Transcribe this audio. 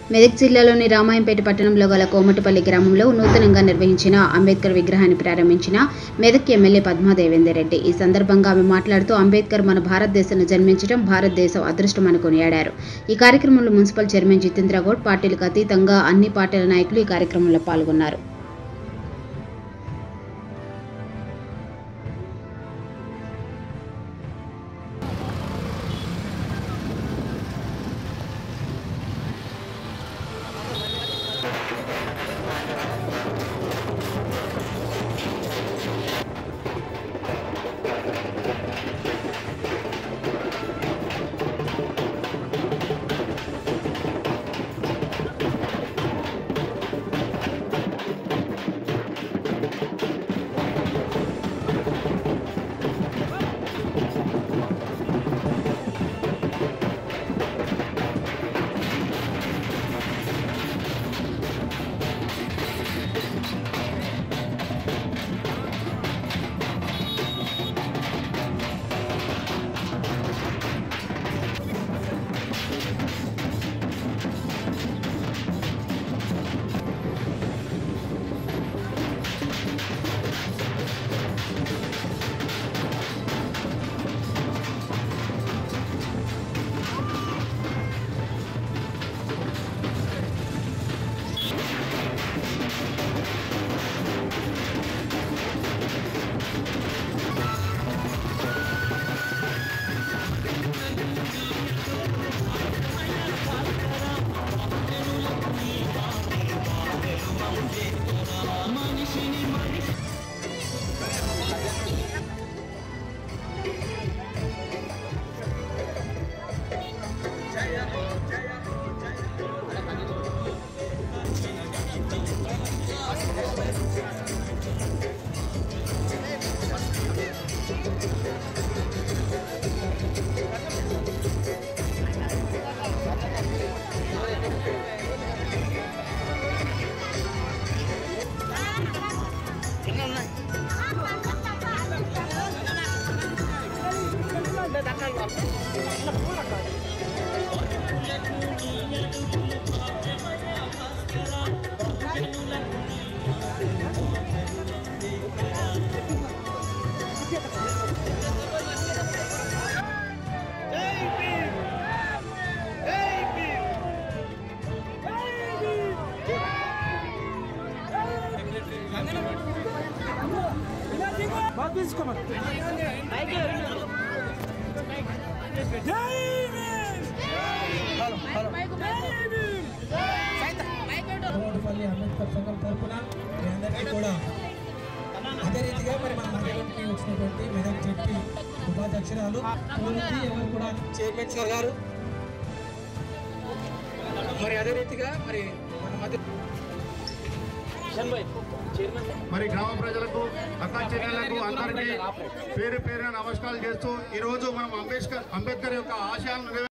మెదక్ జిల్లాలోని రామాయంపేట పట్టణంలో గల కోమటిపల్లి గ్రామంలో నూతనంగా నిర్వహించిన అంబేద్కర్ విగ్రహాన్ని ప్రారంభించిన మెదక్ ఎమ్మెల్యే పద్మా దేవేందర్ రెడ్డి ఈ సందర్భంగా ఆమె మాట్లాడుతూ అంబేద్కర్ మన భారతదేశంలో జన్మించడం భారతదేశం అదృష్టమని కొనియాడారు ఈ కార్యక్రమంలో మున్సిపల్ చైర్మన్ జితేంద్ర గౌడ్ పార్టీలకు అతీతంగా అన్ని పార్టీల నాయకులు ఈ కార్యక్రమంలో పాల్గొన్నారు బాగా తీసుకోమని జై భీమ్! జై భీమ్! కోమటిపల్లి అంబేద్కర్ సంఘం తరఫున మీ అందరికీ కూడా అదే రీతిగా మరి మన మధ్యలోకి వచ్చినటువంటి మెదక్ జడ్పీ ఉపాధ్యక్షురాలు పూర్తి ఎవరు కూడా చైర్మన్ సార్ గారు మరి అదే రీతిగా మరి మన మధ్య మరి గ్రామ ప్రజలకు అక్క చెల్లెలకు అందరికీ పేరు పేరున నమస్కారాలు చేస్తూ ఈ రోజు మనం అంబేద్కర్ అంబేద్కర్ యొక్క ఆశయాలను